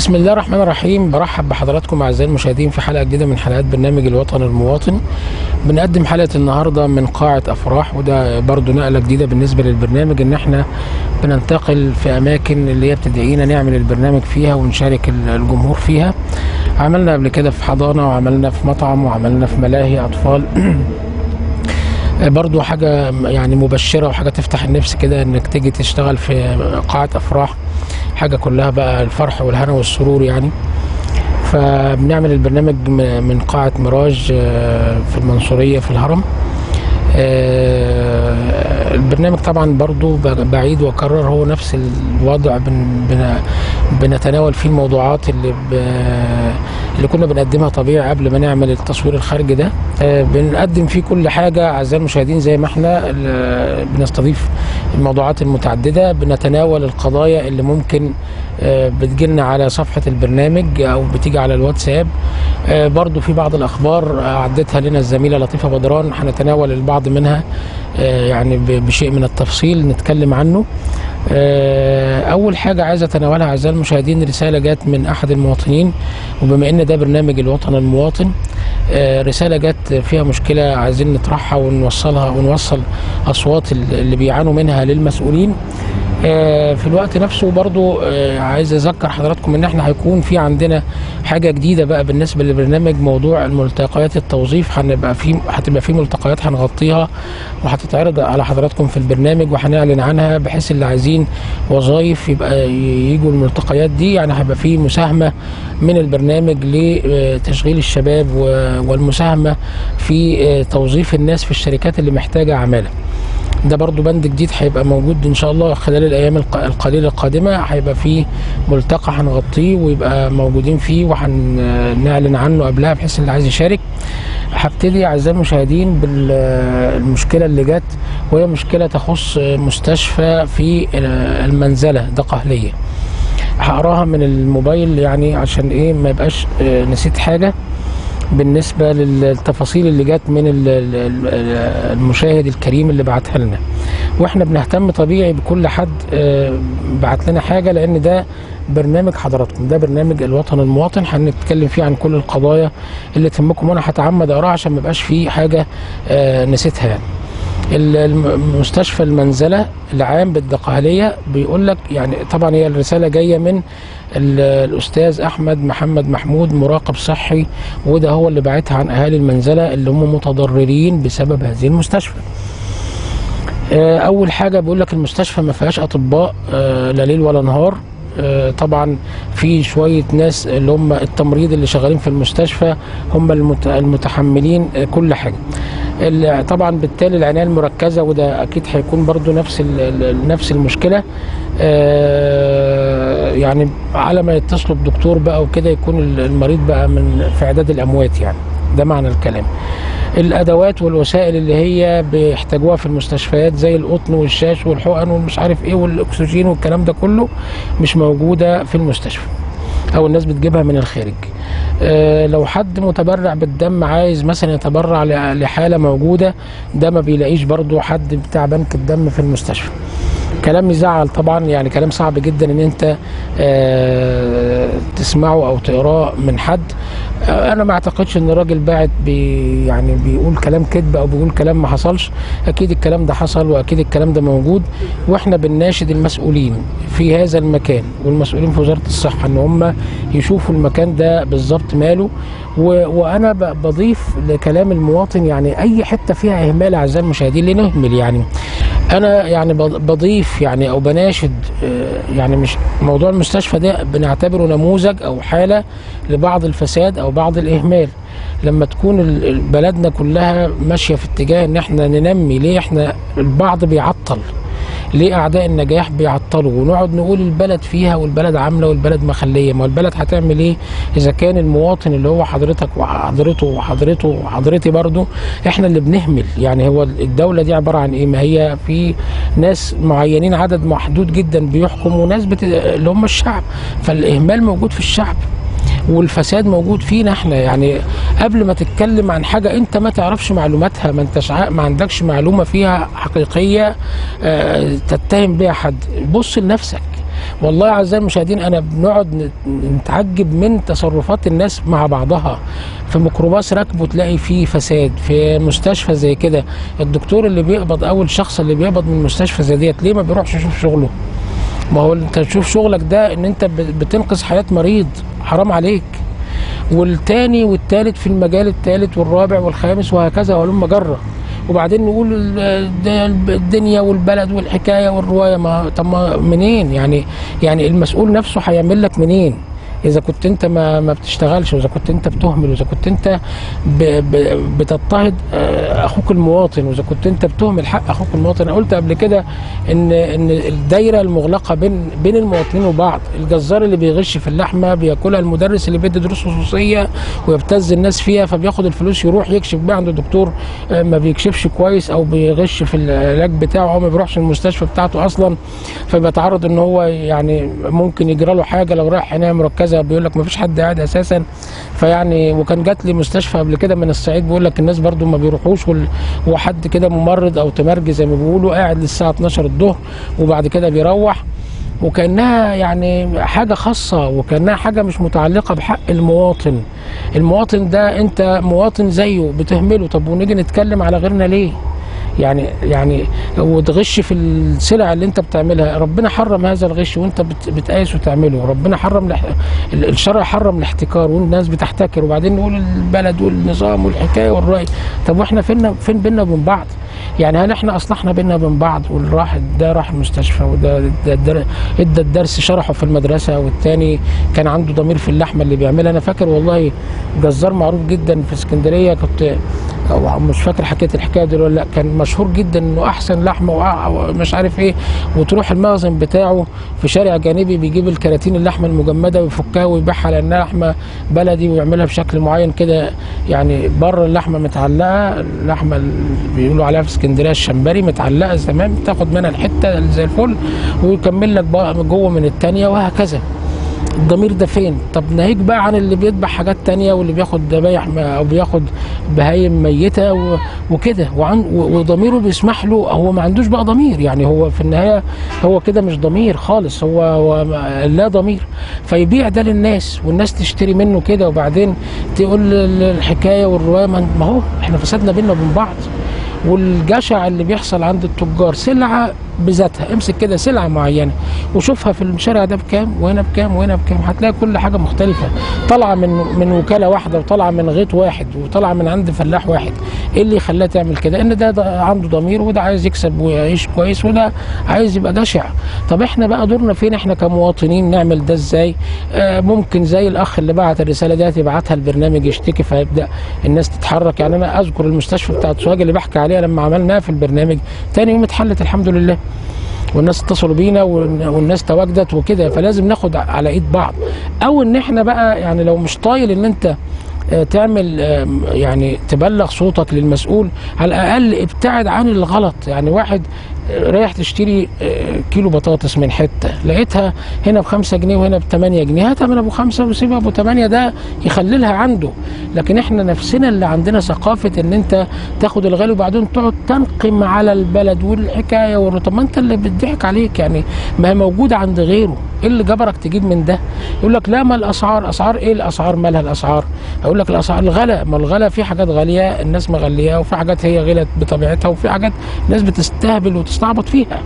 بسم الله الرحمن الرحيم برحب بحضراتكم اعزائي المشاهدين في حلقه جديده من حلقات برنامج الوطن المواطن بنقدم حلقه النهارده من قاعه افراح وده برضو نقله جديده بالنسبه للبرنامج ان احنا بننتقل في اماكن اللي هي بتدعينا نعمل البرنامج فيها ونشارك الجمهور فيها عملنا قبل كده في حضانه وعملنا في مطعم وعملنا في ملاهي اطفال برضو حاجة يعني مبشرة وحاجة تفتح النفس كده انك تيجي تشتغل في قاعة افراح حاجة كلها بقى الفرح والهنا والسرور يعني فبنعمل البرنامج من قاعة ميراج في المنصورية في الهرم البرنامج طبعا برضو بعيد واكرر هو نفس الوضع بن بن بنتناول فيه الموضوعات اللي ب اللي كنا بنقدمها طبيعي قبل ما نعمل التصوير الخارجي ده بنقدم فيه كل حاجة أعزائي المشاهدين زي ما احنا بنستضيف الموضوعات المتعددة بنتناول القضايا اللي ممكن بتجيلنا على صفحة البرنامج أو بتيجي على الواتساب برضو في بعض الأخبار عدتها لنا الزميلة لطيفة بدران هنتناول البعض منها يعني بشيء من التفصيل نتكلم عنه أول حاجة عايز أتناولها أعزائي المشاهدين رسالة جات من أحد المواطنين وبما إن ده برنامج الوطن المواطن رسالة جت فيها مشكلة عايزين نطرحها ونوصلها ونوصل أصوات اللي بيعانوا منها للمسؤولين في الوقت نفسه برضو عايز اذكر حضراتكم ان احنا هيكون في عندنا حاجه جديده بقى بالنسبه للبرنامج موضوع الملتقيات التوظيف هنبقى في هتبقى في ملتقيات هنغطيها وهتتعرض على حضراتكم في البرنامج وهنعلن عنها بحيث اللي عايزين وظائف يبقى يجوا الملتقيات دي يعني هيبقى في مساهمه من البرنامج لتشغيل الشباب والمساهمه في توظيف الناس في الشركات اللي محتاجه عماله ده برضو بند جديد هيبقى موجود ان شاء الله خلال الايام القليله القادمه هيبقى فيه ملتقى هنغطيه ويبقى موجودين فيه وهنعلن عنه قبلها بحيث اللي عايز يشارك هبتدي اعزائي المشاهدين بالمشكله اللي جت وهي مشكله تخص مستشفى في المنزله دقهليه هقراها من الموبايل يعني عشان ايه ما يبقاش نسيت حاجه بالنسبة للتفاصيل اللي جت من المشاهد الكريم اللي بعتها لنا واحنا بنهتم طبيعي بكل حد بعت لنا حاجة لان ده برنامج حضراتكم ده برنامج الوطن المواطن هنتكلم فيه عن كل القضايا اللي تهمكم وانا هتعمد اقراها عشان ما يبقاش فيه حاجة نسيتها يعني المستشفى المنزله العام بالدقهليه بيقول لك يعني طبعا هي الرساله جايه من الاستاذ احمد محمد محمود مراقب صحي وده هو اللي باعتها عن اهالي المنزله اللي هم متضررين بسبب هذه المستشفى. اول حاجه بيقول لك المستشفى ما فيهاش اطباء لا ليل ولا نهار طبعا في شويه ناس اللي هم التمريض اللي شغالين في المستشفى هم المتحملين كل حاجه طبعا بالتالي العنايه المركزه وده اكيد هيكون برضو نفس نفس المشكله يعني على ما يتصلوا بدكتور بقى وكده يكون المريض بقى من في اعداد الاموات يعني ده معنى الكلام الادوات والوسائل اللي هي بيحتاجوها في المستشفيات زي القطن والشاش والحقن والمش عارف ايه والاكسجين والكلام ده كله مش موجوده في المستشفى او الناس بتجيبها من الخارج أه لو حد متبرع بالدم عايز مثلا يتبرع لحاله موجوده ده ما بيلاقيش برضو حد بتاع بنك الدم في المستشفى كلام يزعل طبعا يعني كلام صعب جدا ان انت أه تسمعه او تقراه من حد أه انا ما اعتقدش ان الراجل باعت بي يعني بيقول كلام كذب او بيقول كلام ما حصلش اكيد الكلام ده حصل واكيد الكلام ده موجود واحنا بنناشد المسؤولين في هذا المكان والمسؤولين في وزاره الصحه ان هم يشوفوا المكان ده بالظبط ماله وانا بضيف لكلام المواطن يعني اي حته فيها اهمال اعزائي المشاهدين ليه نهمل يعني انا يعني بضيف يعني او بناشد يعني مش موضوع المستشفى ده بنعتبره نموذج او حاله لبعض الفساد او بعض الاهمال لما تكون بلدنا كلها ماشيه في اتجاه ان احنا ننمي ليه احنا البعض بيعطل ليه اعداء النجاح بيعطلوا ونقعد نقول البلد فيها والبلد عامله والبلد مخليه ما البلد هتعمل ايه اذا كان المواطن اللي هو حضرتك وحضرته وحضرته وحضرتي برضه احنا اللي بنهمل يعني هو الدوله دي عباره عن ايه ما هي في ناس معينين عدد محدود جدا بيحكم وناس بت... اللي هم الشعب فالاهمال موجود في الشعب والفساد موجود فينا احنا يعني قبل ما تتكلم عن حاجه انت ما تعرفش معلوماتها ما انتش ما عندكش معلومه فيها حقيقيه اه تتهم بيها حد بص لنفسك والله اعزائي المشاهدين انا بنقعد نت- نتعجب من تصرفات الناس مع بعضها في ميكروباص راكبه تلاقي فيه فساد في مستشفى زي كده الدكتور اللي بيقبض او الشخص اللي بيقبض من مستشفى زي ديت ليه ما بيروحش يشوف شغله ما هو انت تشوف شغلك ده ان انت ب- بتنقذ حياه مريض حرام عليك والتاني والتالت في المجال التالت والرابع والخامس وهكذا ولما جرة وبعدين نقول ال- ده الدنيا والبلد والحكايه والروايه ما طب ما منين يعني يعني المسؤول نفسه هيعمل لك منين اذا كنت انت ما ما بتشتغلش واذا كنت انت بتهمل واذا كنت انت ب ب بتضطهد آه، اخوك المواطن واذا كنت انت بتهمل حق اخوك المواطن انا قلت قبل كده ان ان الدايره المغلقه بين بين المواطنين وبعض الجزار اللي بيغش في اللحمه بياكلها المدرس اللي بيدي دروس خصوصيه ويبتز الناس فيها فبياخد الفلوس يروح يكشف بقى عند دكتور آه، ما بيكشفش كويس او بيغش في العلاج بتاعه او ما بيروحش المستشفى بتاعته اصلا فبيتعرض ان هو يعني ممكن يجرى له حاجه لو رايح عنايه مركزه بيقول لك ما فيش حد قاعد اساسا فيعني وكان جات لي مستشفى قبل كده من الصعيد بيقول لك الناس برضو ما بيروحوش وال- وحد كده ممرض او تمرجي زي ما بيقولوا قاعد للساعه 12 الظهر وبعد كده بيروح وكانها يعني حاجه خاصه وكانها حاجه مش متعلقه بحق المواطن المواطن ده انت مواطن زيه بتهمله طب ونيجي نتكلم على غيرنا ليه يعني يعني وتغش في السلع اللي انت بتعملها ربنا حرم هذا الغش وانت بت- بتقاس وتعمله ربنا حرم الاح- ال- الشرع حرم الاحتكار والناس بتحتكر وبعدين نقول البلد والنظام والحكايه والرأي طب واحنا فين فين بينا وبين بعض يعني هل احنا اصلحنا بينا وبين بعض والراح ده راح المستشفى وده ده ده ادى الدرس شرحه في المدرسه والتاني كان عنده ضمير في اللحمه اللي بيعملها انا فاكر والله جزار معروف جدا في اسكندريه كنت أو مش فاكر حكيت الحكايه دي ولا لا كان مشهور جدا انه احسن لحمه وأع- ومش عارف ايه وتروح المخزن بتاعه في شارع جانبي بيجيب الكراتين اللحمه المجمده ويفكها ويبيعها لانها لحمه بلدي ويعملها بشكل معين كده يعني بره اللحمه متعلقه اللحمه اللي بيقولوا عليها في اسكندريه الشمبري متعلقه تمام تاخد منها الحته اللي زي الفل ويكمل لك بقى جوه من الثانيه وهكذا الضمير ده فين؟ طب ناهيك بقى عن اللي بيذبح حاجات تانية واللي بياخد ذبايح م- او بياخد بهايم ميتة و- وكده وعن و- وضميره بيسمح له هو ما عندوش بقى ضمير يعني هو في النهاية هو كده مش ضمير خالص هو, هو ما- لا ضمير فيبيع ده للناس والناس تشتري منه كده وبعدين تقول ال- الحكاية والرواية ما ما هو احنا فسدنا بينا وبين بعض والجشع اللي بيحصل عند التجار سلعة بذاتها امسك كده سلعة معينة وشوفها في الشارع ده بكام وهنا بكام وهنا بكام هتلاقي كل حاجة مختلفة طالعة من من وكالة واحدة وطالعة من غيط واحد وطالعة من عند فلاح واحد ايه اللي خلاه تعمل كده ان ده, ده عنده ضمير وده عايز يكسب ويعيش كويس وده عايز يبقى جشع طب احنا بقى دورنا فين احنا كمواطنين نعمل ده ازاي آه ممكن زي الاخ اللي بعت الرسالة ديت يبعتها البرنامج يشتكي فيبدأ الناس تتحرك يعني انا اذكر المستشفى بتاعت سوهاج اللي بحكي عليها لما عملناها في البرنامج تاني يوم اتحلت الحمد لله والناس اتصلوا بينا والن- والناس تواجدت وكده فلازم ناخد على ايد بعض او ان احنا بقى يعني لو مش طايل ان انت آه، تعمل آم، يعني تبلغ صوتك للمسؤول على الاقل ابتعد عن الغلط يعني واحد آه، رايح تشتري آه، كيلو بطاطس من حته لقيتها هنا بخمسة جنيه وهنا بثمانية جنيه هاتها من ابو خمسة وسيبها ابو ثمانية ده يخللها عنده لكن احنا نفسنا اللي عندنا ثقافة ان انت تاخد الغالي وبعدين تقعد تنقم على البلد والحكاية والر- طب ما انت اللي بتضحك عليك يعني ما هي موجودة عند غيره ايه اللي جبرك تجيب من ده يقول لك لا ما الاسعار اسعار ايه الاسعار مالها الاسعار اقول لك الاسعار الغلا ما الغلا في حاجات غاليه الناس مغلياها وفي حاجات هي غلت بطبيعتها وفي حاجات الناس بتستهبل وتستعبط فيها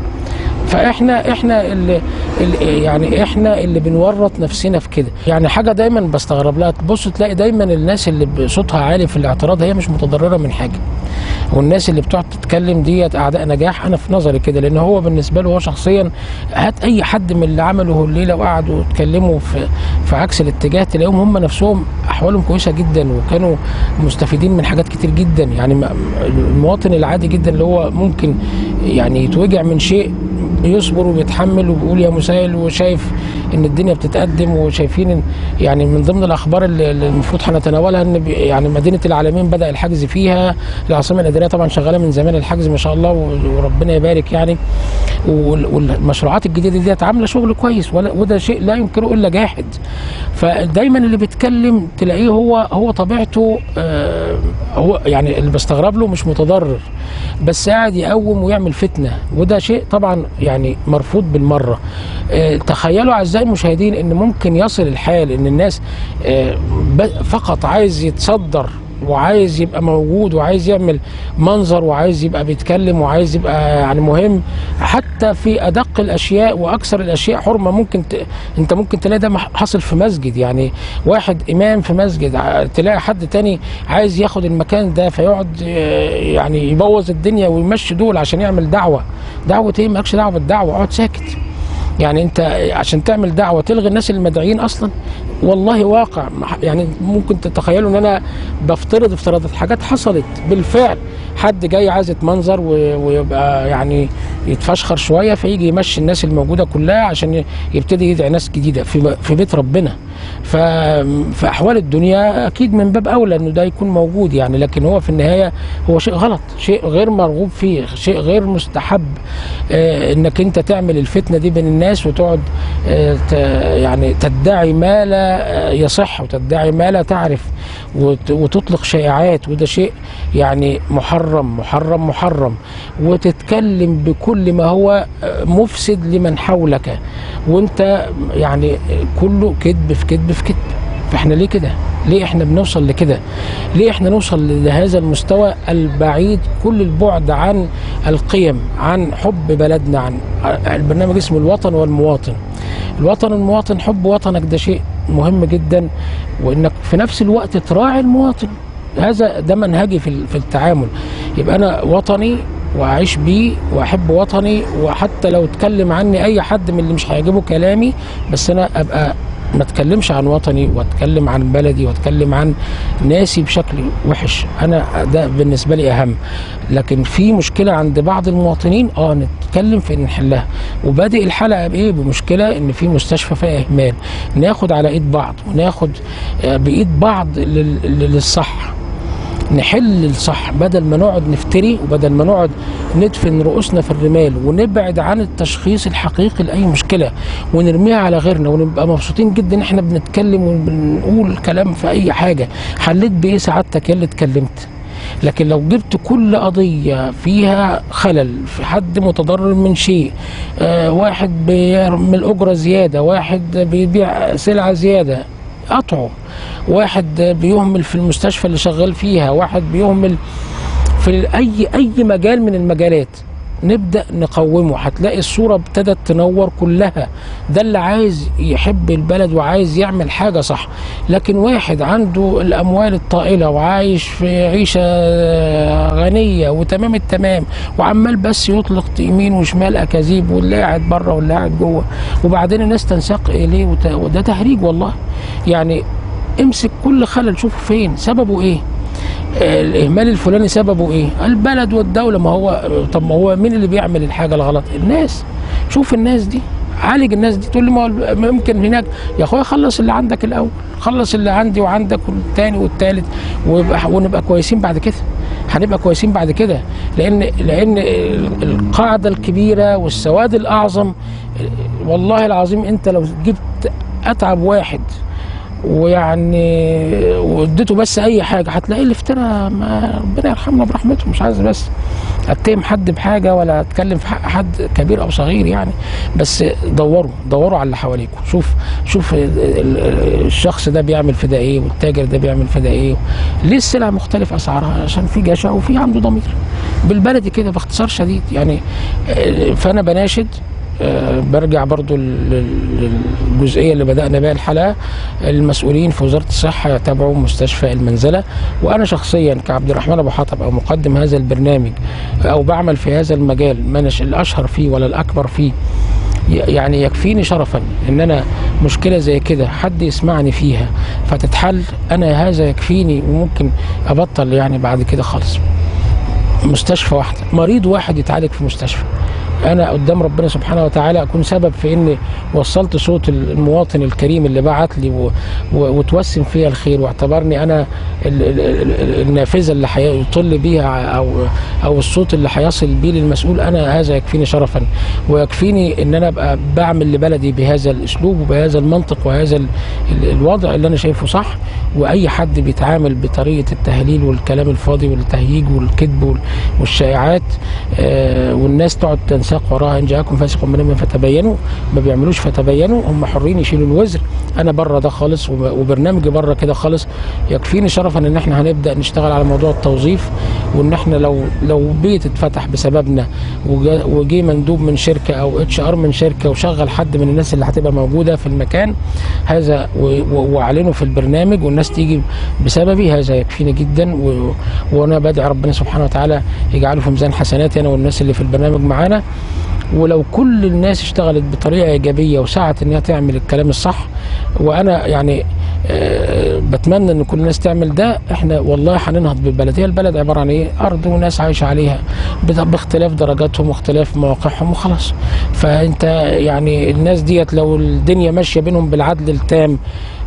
فاحنا احنا اللي, اللي يعني احنا اللي بنورط نفسنا في كده يعني حاجه دايما بستغرب لها تبص تلاقي دايما الناس اللي صوتها عالي في الاعتراض هي مش متضرره من حاجه والناس اللي بتقعد تتكلم ديت اعداء نجاح انا في نظري كده لان هو بالنسبه له هو شخصيا هات اي حد من اللي عمله الليله وقعدوا يتكلموا في في عكس الاتجاه تلاقيهم هم نفسهم احوالهم كويسه جدا وكانوا مستفيدين من حاجات كتير جدا يعني ما- المواطن العادي جدا اللي هو ممكن يعني يتوجع من شيء بيصبر وبيتحمل وبيقول يا مسائل وشايف ان الدنيا بتتقدم وشايفين إن يعني من ضمن الاخبار اللي اللي المفروض هنتناولها ان بي- يعني مدينه العالمين بدا الحجز فيها العاصمه الاداريه طبعا شغاله من زمان الحجز ما شاء الله و- وربنا يبارك يعني وال- والمشروعات الجديده ديت عامله شغل كويس ولا- وده شيء لا ينكره الا جاحد فدايما اللي بيتكلم تلاقيه هو هو طبيعته آه، هو يعني اللي بستغرب له مش متضرر بس قاعد يقوم ويعمل فتنه وده شيء طبعا يعني مرفوض بالمره آه، تخيلوا اعزائي المشاهدين ان ممكن يصل الحال ان الناس آه، ب- فقط عايز يتصدر وعايز يبقى موجود وعايز يعمل منظر وعايز يبقى بيتكلم وعايز يبقى يعني مهم حتى في ادق الاشياء واكثر الاشياء حرمه ممكن ت... انت ممكن تلاقي ده مح- حاصل في مسجد يعني واحد امام في مسجد ع- تلاقي حد تاني عايز ياخد المكان ده فيقعد آه، يعني يبوظ الدنيا ويمشي دول عشان يعمل دعوه دعوه ايه مالكش دعوه بالدعوه اقعد ساكت يعني انت عشان تعمل دعوه تلغي الناس المدعيين اصلا والله واقع يعني ممكن تتخيلوا ان انا بفترض افتراضات حاجات حصلت بالفعل حد جاي عايز يتمنظر و- ويبقى يعني يتفشخر شويه فيجي يمشي الناس الموجوده كلها عشان ي- يبتدي يدعي ناس جديده في في بيت ربنا ف في احوال الدنيا اكيد من باب اولى انه ده يكون موجود يعني لكن هو في النهايه هو شيء غلط شيء غير مرغوب فيه شيء غير مستحب آه انك انت تعمل الفتنه دي بين الناس وتقعد آه ت- يعني تدعي ما لا آه، يصح وتدعي ما لا تعرف وت- وتطلق شائعات وده شيء يعني محرم محرم محرم وتتكلم بكل ما هو آه، مفسد لمن حولك وانت يعني كله كذب في كذب في كذب فاحنا ليه كده؟ ليه احنا بنوصل لكده؟ ليه احنا نوصل لهذا المستوى البعيد كل البعد عن القيم، عن حب بلدنا، عن البرنامج اسمه الوطن والمواطن. الوطن والمواطن حب وطنك ده شيء مهم جدا وانك في نفس الوقت تراعي المواطن. هذا ده منهجي في في التعامل. يبقى انا وطني واعيش بيه واحب وطني وحتى لو اتكلم عني اي حد من اللي مش هيعجبه كلامي بس انا ابقى ما اتكلمش عن وطني واتكلم عن بلدي واتكلم عن ناسي بشكل وحش انا ده بالنسبه لي اهم لكن في مشكله عند بعض المواطنين اه نتكلم في نحلها وبادئ الحلقه بايه بمشكله ان في مستشفى فيها اهمال ناخد على ايد بعض وناخد آه، بايد بعض لل- للصح نحل الصح بدل ما نقعد نفتري وبدل ما نقعد ندفن رؤوسنا في الرمال ونبعد عن التشخيص الحقيقي لاي مشكله ونرميها على غيرنا ونبقى مبسوطين جدا ان احنا بنتكلم وبنقول كلام في اي حاجه حليت بايه سعادتك يا اللي اتكلمت لكن لو جبت كل قضية فيها خلل في حد متضرر من شيء آه واحد بيعمل أجرة زيادة واحد بيبيع سلعة زيادة قطعه واحد بيهمل في المستشفى اللي شغال فيها واحد بيهمل في اي اي مجال من المجالات نبدا نقومه هتلاقي الصوره ابتدت تنور كلها ده اللي عايز يحب البلد وعايز يعمل حاجه صح لكن واحد عنده الاموال الطائله وعايش في عيشه غنيه وتمام التمام وعمال بس يطلق يمين وشمال اكاذيب واللي قاعد بره واللي قاعد جوه وبعدين الناس تنساق اليه وت- وده تهريج والله يعني امسك كل خلل شوفه فين سببه ايه آه، الاهمال الفلاني سببه ايه البلد والدوله ما هو طب ما هو مين اللي بيعمل الحاجه الغلط الناس شوف الناس دي عالج الناس دي تقول لي ما هو ممكن هناك يا اخويا خلص اللي عندك الاول خلص اللي عندي وعندك والتاني والتالت ويبقى- ونبقى كويسين بعد كده هنبقى كويسين بعد كده لان لان ال- القاعده الكبيره والسواد الاعظم والله العظيم انت لو جبت اتعب واحد ويعني واديته بس اي حاجه هتلاقيه اللي افترى ما ربنا يرحمنا برحمته مش عايز بس اتهم حد بحاجه ولا اتكلم في حق حد كبير او صغير يعني بس دوروا دوروا على اللي حواليكم شوف شوف ال- ال- الشخص ده بيعمل في ده ايه والتاجر ده بيعمل في ده ايه ليه السلع مختلف اسعارها عشان في جشع وفي عنده ضمير بالبلدي كده باختصار شديد يعني آه، فانا بناشد آه، برجع برضو لل- للجزئيه اللي بدانا بها الحلقه المسؤولين في وزاره الصحه يتابعوا مستشفى المنزله وانا شخصيا كعبد الرحمن ابو حطب او مقدم هذا البرنامج او بعمل في هذا المجال ما أناش الاشهر فيه ولا الاكبر فيه ي- يعني يكفيني شرفا ان انا مشكله زي كده حد يسمعني فيها فتتحل انا هذا يكفيني وممكن ابطل يعني بعد كده خالص مستشفى واحده مريض واحد يتعالج في مستشفى انا قدام ربنا سبحانه وتعالى اكون سبب في اني وصلت صوت المواطن الكريم اللي بعت لي و- و- وتوسم فيها الخير واعتبرني انا ال- ال- ال- النافذه اللي هيطل بيها او او الصوت اللي هيصل بيه للمسؤول انا هذا يكفيني شرفا ويكفيني ان انا ابقى بعمل لبلدي بهذا الاسلوب وبهذا المنطق وهذا ال- ال- الوضع اللي انا شايفه صح واي حد بيتعامل بطريقه التهليل والكلام الفاضي والتهييج والكذب وال- والشائعات آه، والناس تقعد تنساق وراها ان جاءكم فاسق بنبأ فتبينوا ما بيعملوش فتبينوا هم حرين يشيلوا الوزر انا بره ده خالص وب- وبرنامجي بره كده خالص يكفيني شرفا ان احنا هنبدا نشتغل على موضوع التوظيف وان احنا لو لو بيت اتفتح بسببنا وجا- وجي مندوب من شركه او اتش ار من شركه وشغل حد من الناس اللي هتبقى موجوده في المكان هذا و- و- واعلنه في البرنامج والناس تيجي بسببي هذا يكفيني جدا و... وانا بدعي ربنا سبحانه وتعالى يجعله في ميزان حسناتي انا والناس اللي في البرنامج معانا ولو كل الناس اشتغلت بطريقه ايجابيه وسعت انها تعمل الكلام الصح وانا يعني آه، بتمنى ان كل الناس تعمل ده احنا والله هننهض بالبلد هي البلد عباره عن ايه ارض وناس عايشه عليها بت- باختلاف درجاتهم واختلاف مواقعهم وخلاص فانت يعني الناس ديت لو الدنيا ماشيه بينهم بالعدل التام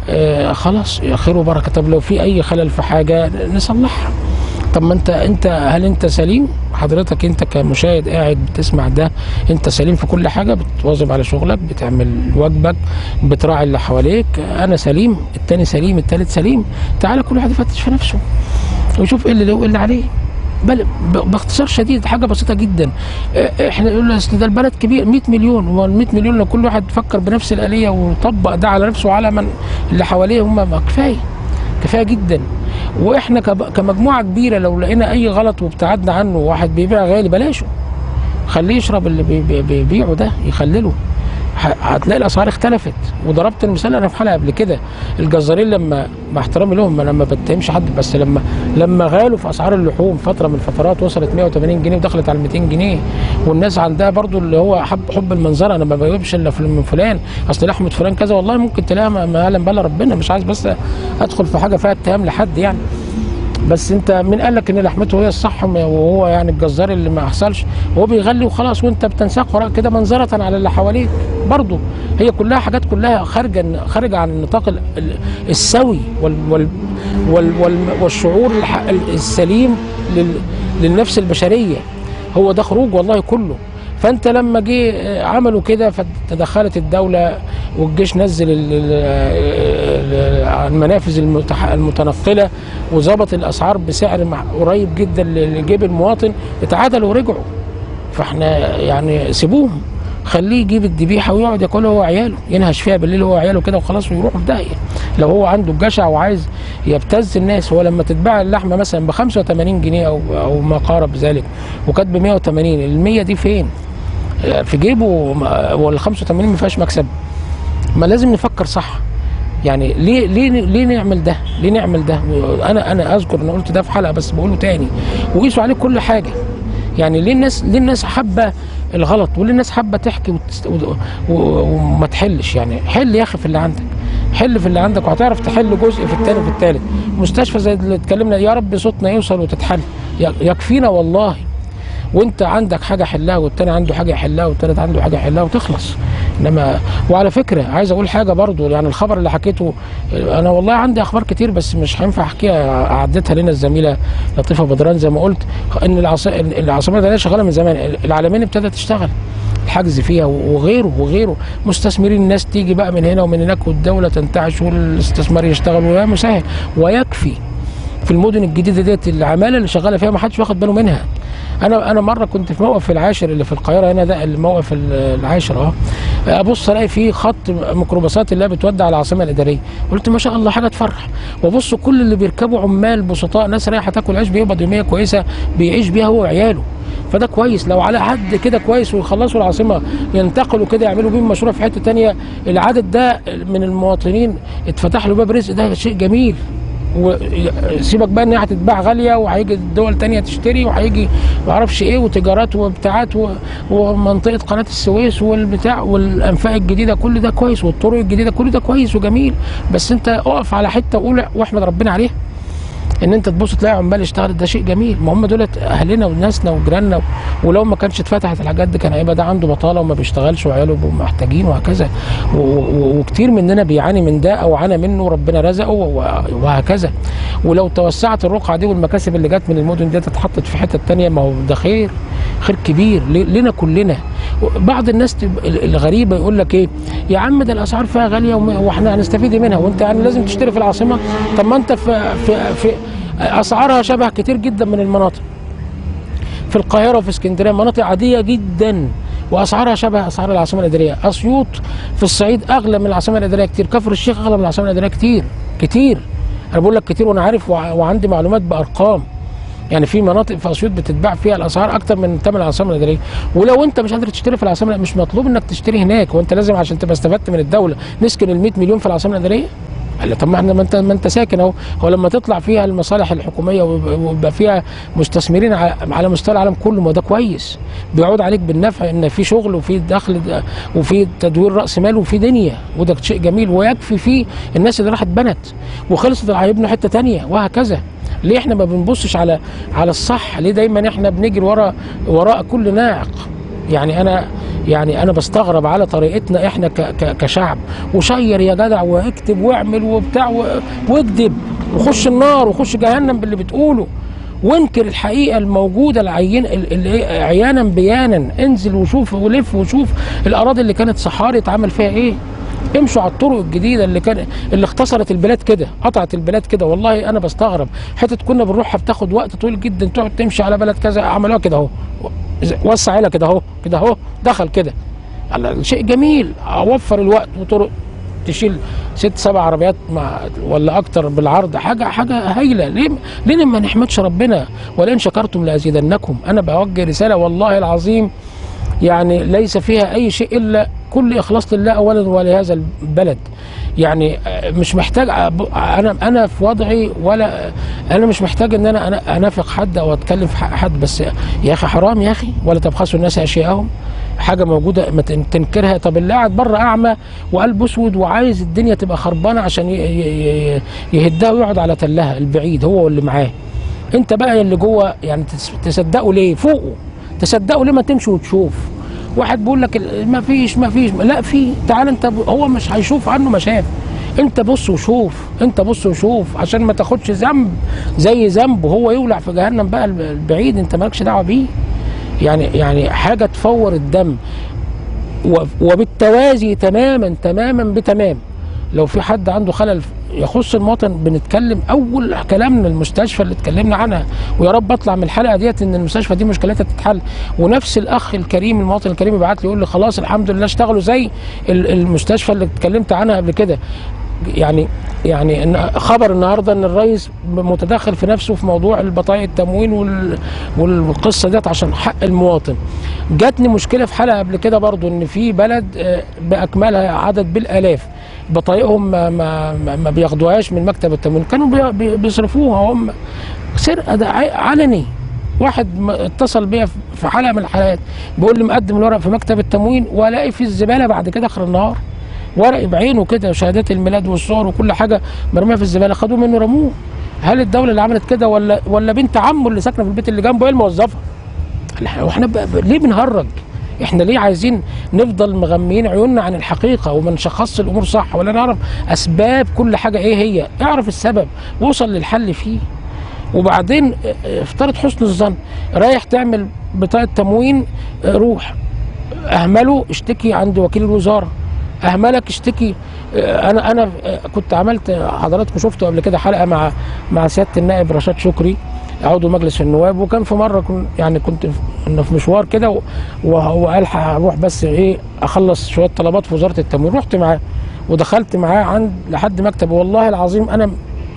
آه خلاص خير وبركه طب لو في اي خلل في حاجه نصلحها طب ما انت انت هل انت سليم حضرتك انت كمشاهد قاعد بتسمع ده انت سليم في كل حاجه بتواظب على شغلك بتعمل واجبك بتراعي اللي حواليك انا سليم التاني سليم التالت سليم تعالى كل واحد يفتش في نفسه ويشوف ايه اللي له وايه اللي عليه بل ب- باختصار شديد حاجه بسيطه جدا اه، احنا نقول اصل ده البلد كبير 100 مليون هو ال 100 مليون لو كل واحد فكر بنفس الاليه وطبق ده على نفسه وعلى من اللي حواليه هم ما كفايه كفايه جدا واحنا كب- كمجموعه كبيره لو لقينا اي غلط وابتعدنا عنه واحد بيبيع غالي بلاشه خليه يشرب اللي بي- بي- بيبيعه ده يخلله ه- هتلاقي الاسعار اختلفت وضربت المثال انا في حلقه قبل كده الجزارين لما مع احترامي لهم انا ما بتهمش حد بس لما لما غالوا في اسعار اللحوم فتره من الفترات وصلت 180 جنيه ودخلت على 200 جنيه والناس عندها برضو اللي هو حب حب المنظره انا ما بجيبش الا في- من فلان اصل لحمه فلان كذا والله ممكن تلاقيها ما ما يعلم بلا ربنا مش عايز بس ادخل في حاجه فيها اتهام لحد يعني بس انت مين قال لك ان لحمته هي الصح وهو يعني الجزار اللي ما حصلش هو بيغلي وخلاص وانت بتنساق وراء كده منظره على اللي حواليك برضه هي كلها حاجات كلها خارجه خارجه عن النطاق ال- ال- السوي وال وال وال وال والشعور الح- السليم لل للنفس البشريه هو ده خروج والله كله فانت لما جه اه، عملوا كده فتدخلت الدوله والجيش نزل ال- ال- ال- المنافذ المتح- المتنقله وظبط الاسعار بسعر مع- قريب جدا لجيب المواطن اتعادلوا ورجعوا فاحنا يعني سيبوهم خليه يجيب الذبيحه ويقعد ياكلها هو وعياله ينهش فيها بالليل هو وعياله كده وخلاص ويروحوا في داهيه لو هو عنده الجشع وعايز يبتز الناس هو لما تتباع اللحمه مثلا ب 85 جنيه او او ما قارب ذلك وكانت ب 180 ال 100 دي فين؟ في جيبه وال 85 ما فيهاش مكسب ما لازم نفكر صح يعني ليه ليه ليه نعمل ده؟ ليه نعمل ده؟ انا انا اذكر انا قلت ده في حلقه بس بقوله تاني وقيسوا عليه كل حاجه يعني ليه الناس ليه الناس حابه الغلط وليه الناس حابه تحكي وتست... و... و... وما تحلش يعني حل يا اخي في اللي عندك حل في اللي عندك وهتعرف تحل جزء في الثاني وفي الثالث مستشفى زي اللي اتكلمنا يا رب صوتنا يوصل وتتحل ي- يكفينا والله وانت عندك حاجه حلها والتاني عنده حاجه يحلها والتالت عنده حاجه يحلها وتخلص انما وعلى فكره عايز اقول حاجه برضو يعني الخبر اللي حكيته انا والله عندي اخبار كتير بس مش هينفع احكيها عدتها لنا الزميله لطيفه بدران زي ما قلت ان العاص- العاصمه الاداريه شغاله من زمان العالمين ابتدت تشتغل الحجز فيها وغيره وغيره مستثمرين الناس تيجي بقى من هنا ومن هناك والدوله تنتعش والاستثمار يشتغل ويا مسهل ويكفي في المدن الجديده ديت العماله اللي شغاله فيها ما حدش واخد باله منها انا انا مره كنت في موقف العاشر اللي في القاهره هنا ده الموقف ال- العاشر اه ابص الاقي فيه خط ميكروباصات اللي هي بتودع العاصمه الاداريه قلت ما شاء الله حاجه تفرح وابص كل اللي بيركبوا عمال بسطاء ناس رايحه تاكل عيش بيقبض يوميه كويسه بيعيش بيها هو وعياله فده كويس لو على حد كده كويس ويخلصوا العاصمه ينتقلوا كده يعملوا بيهم مشروع في حته تانية العدد ده من المواطنين اتفتح له باب رزق ده شيء جميل وسيبك بقى ان هي هتتباع غاليه وهيجي دول تانية تشتري وهيجي ما اعرفش ايه وتجارات وبتاعات و- ومنطقه قناه السويس والبتاع والانفاق الجديده كل ده كويس والطرق الجديده كل ده كويس وجميل بس انت اقف على حته وقول واحمد ربنا عليها ان انت تبص تلاقي عمال اشتغلت ده شيء جميل ما هم دولت اهلنا وناسنا وجيراننا ولو ما كانش اتفتحت الحاجات دي كان هيبقى ده عنده بطاله وما بيشتغلش وعياله بيبقوا محتاجين وهكذا و- و- وكتير مننا بيعاني من ده او عانى منه وربنا رزقه و- وهكذا ولو توسعت الرقعه دي والمكاسب اللي جت من المدن دي اتحطت في حته تانية ما هو ده خير خير كبير ل- لنا كلنا بعض الناس تب- ال- الغريبه يقول لك ايه يا عم ده الاسعار فيها غاليه وم- واحنا هنستفيد منها وانت يعني لازم تشتري في العاصمه طب ما انت في في, في اسعارها شبه كتير جدا من المناطق في القاهره وفي اسكندريه مناطق عاديه جدا واسعارها شبه اسعار العاصمه الاداريه اسيوط في الصعيد اغلى من العاصمه الاداريه كتير كفر الشيخ اغلى من العاصمه الاداريه كتير كتير انا بقول لك كتير وانا عارف وع- وعندي معلومات بارقام يعني في مناطق في اسيوط بتتباع فيها الاسعار اكتر من ثمن العاصمه الاداريه ولو انت مش قادر تشتري في العاصمه مش مطلوب انك تشتري هناك وانت لازم عشان تبقى استفدت من الدوله نسكن ال 100 مليون في العاصمه الاداريه قال لي طب ما احنا ما انت ما انت ساكن اهو هو لما تطلع فيها المصالح الحكوميه ويبقى ويبقى فيها مستثمرين على على مستوى العالم كله ما ده كويس بيعود عليك بالنفع ان في شغل وفي دخل د- وفي تدوير راس مال وفي دنيا وده شيء جميل ويكفي فيه الناس اللي راحت بنت وخلصت هيبنوا حته تانية وهكذا ليه احنا ما بنبصش على على الصح ليه دايما احنا بنجري ورا وراء كل ناعق يعني انا يعني انا بستغرب على طريقتنا احنا ك ك كشعب وشير يا جدع واكتب واعمل وبتاع و- واكذب وخش النار وخش جهنم باللي بتقوله وانكر الحقيقه الموجوده العين ال- ال- عيانا بيانا انزل وشوف ولف وشوف الاراضي اللي كانت صحاري اتعمل فيها ايه امشوا على الطرق الجديده اللي كان اللي اختصرت البلاد كده قطعت البلاد كده والله انا بستغرب حته كنا بنروحها بتاخد وقت طويل جدا تقعد تمشي على بلد كذا عملوها كده اهو وسع لها كده اهو كده اهو دخل كده على شيء جميل اوفر الوقت وطرق تشيل ست سبع عربيات مع ولا اكتر بالعرض حاجه حاجه هايله ليه ليه ما نحمدش ربنا ولئن شكرتم لازيدنكم انا بوجه رساله والله العظيم يعني ليس فيها اي شيء الا كل اخلاص لله اولا ولهذا البلد يعني آه، مش محتاج أب- انا انا في وضعي ولا انا مش محتاج ان انا أنا انافق حد او اتكلم في حق حد بس يا اخي حرام يا اخي ولا تبخسوا الناس اشياءهم حاجه موجوده ما تن- تنكرها طب اللي قاعد بره اعمى وقلبه اسود وعايز الدنيا تبقى خربانه عشان ي- ي- ي- يهدها ويقعد على تلها البعيد هو واللي معاه انت بقى اللي جوه يعني تس- تصدقوا ليه فوقه تصدقوا ليه ما تمشي وتشوف واحد بيقول لك ال- ما فيش ما فيش لا في تعال انت ب- هو مش هيشوف عنه ما شاف انت بص وشوف انت بص وشوف عشان ما تاخدش ذنب زي ذنب وهو يولع في جهنم بقى الب- البعيد انت مالكش دعوه بيه يعني يعني حاجه تفور الدم و- وبالتوازي تماما تماما بتمام لو في حد عنده خلل يخص المواطن بنتكلم اول كلامنا المستشفى اللي اتكلمنا عنها ويا رب اطلع من الحلقه ديت ان المستشفى دي مشكلتها تتحل ونفس الاخ الكريم المواطن الكريم يبعت لي يقول لي خلاص الحمد لله اشتغلوا زي ال- المستشفى اللي اتكلمت عنها قبل كده يعني يعني إن خبر النهارده ان الرئيس متدخل في نفسه في موضوع البطايق التموين وال والقصه ديت عشان حق المواطن جاتني مشكله في حلقه قبل كده برضو ان في بلد آه، باكملها عدد بالالاف بطايقهم ما, ما, ما- ما بياخدوهاش من مكتب التموين كانوا بي- بي- بيصرفوها هم سرقه ده ع- علني واحد م- اتصل بيا في- في حلقه من الحلقات بيقول لي مقدم الورق في مكتب التموين والاقي في الزباله بعد كده اخر النهار ورق بعينه كده شهادات الميلاد والصور وكل حاجه مرميه في الزباله خدوه منه رموه هل الدوله اللي عملت كده ولا ولا بنت عمه اللي ساكنه في البيت اللي جنبه هي الموظفه لا، واحنا ب... ب... ليه بنهرج احنا ليه عايزين نفضل مغميين عيوننا عن الحقيقه وما نشخصش الامور صح ولا نعرف اسباب كل حاجه ايه هي اعرف السبب وصل للحل فيه وبعدين اه، اه، افترض حسن الظن رايح تعمل بطاقه تموين اه، روح اهمله اشتكي عند وكيل الوزاره اهملك اشتكي اه، انا انا اه، كنت عملت حضراتكم شفتوا قبل كده حلقه مع مع سياده النائب رشاد شكري عضو مجلس النواب وكان في مره كن يعني كنت في كنا في مشوار كده و- وهو قال هروح بس ايه اخلص شويه طلبات في وزاره التموين رحت معاه ودخلت معاه عند لحد مكتب والله العظيم انا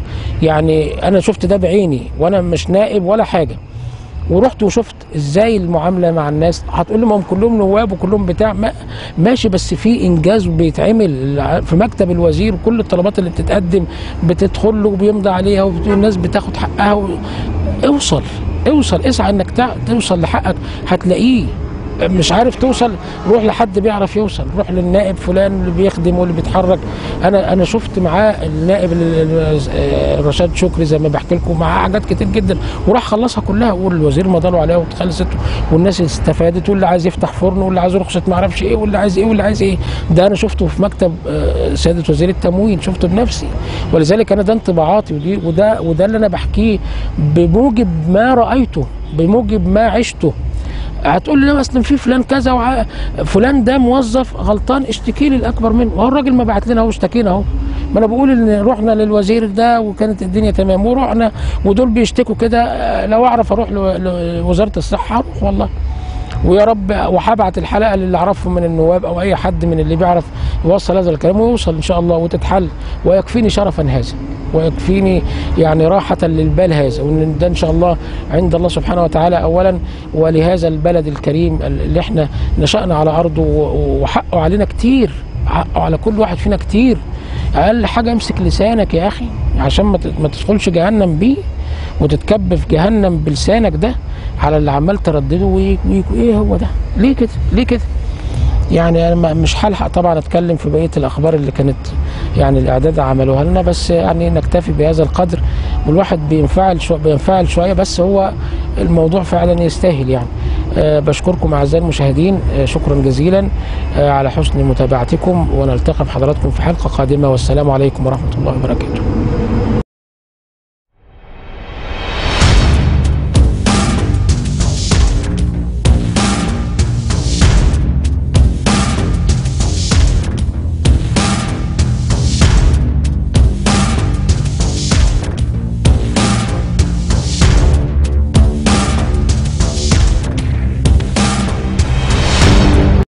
يعني انا شفت ده بعيني وانا مش نائب ولا حاجه ورحت وشفت ازاي المعامله مع الناس هتقول لي ما هم كلهم نواب وكلهم بتاع ما ماشي بس في انجاز بيتعمل في مكتب الوزير وكل الطلبات اللي بتتقدم بتدخل له وبيمضي عليها والناس بتاخد حقها و... اوصل اوصل اسعى انك تع- توصل لحقك هتلاقيه مش عارف توصل روح لحد بيعرف يوصل روح للنائب فلان اللي بيخدم واللي بيتحرك انا انا شفت معاه النائب ال- ال- آه، رشاد شكري زي ما بحكي لكم معاه حاجات كتير جدا وراح خلصها كلها والوزير مضاله عليها واتخلصت والناس استفادت واللي عايز يفتح فرن واللي عايز رخصه ما اعرفش ايه واللي عايز ايه واللي عايز ايه ده انا شفته في مكتب آه، سياده وزير التموين شفته بنفسي ولذلك انا ده انطباعاتي ودي وده وده اللي انا بحكيه بموجب ما رايته بموجب ما عشته هتقول لي لا اصل في فلان كذا وع... فلان ده موظف غلطان اشتكي لي الاكبر منه هو الراجل ما بعت لنا اهو اشتكينا اهو ما انا بقول ان رحنا للوزير ده وكانت الدنيا تمام ورحنا ودول بيشتكوا كده آه، لو اعرف اروح لو- لوزاره الصحه اروح والله ويا رب وهبعت الحلقه للي اعرفهم من النواب او اي حد من اللي بيعرف يوصل هذا الكلام ويوصل ان شاء الله وتتحل ويكفيني شرفا هذا ويكفيني يعني راحه للبال هذا وان ده ان شاء الله عند الله سبحانه وتعالى اولا ولهذا البلد الكريم اللي احنا نشأنا على ارضه و- وحقه علينا كتير حقه على كل واحد فينا كتير اقل حاجه امسك لسانك يا اخي عشان ما ت- ما تدخلش جهنم بيه وتتكب في جهنم بلسانك ده على اللي عمال تردده وي- وي- وايه هو ده ليه كده ليه كده يعني انا ما- مش هلحق طبعا اتكلم في بقيه الاخبار اللي كانت يعني الاعداد عملوها لنا بس يعني نكتفي بهذا القدر والواحد بينفعل شو بينفعل شويه بس هو الموضوع فعلا يستاهل يعني أه بشكركم اعزائي المشاهدين أه شكرا جزيلا أه على حسن متابعتكم ونلتقي بحضراتكم في حلقه قادمه والسلام عليكم ورحمه الله وبركاته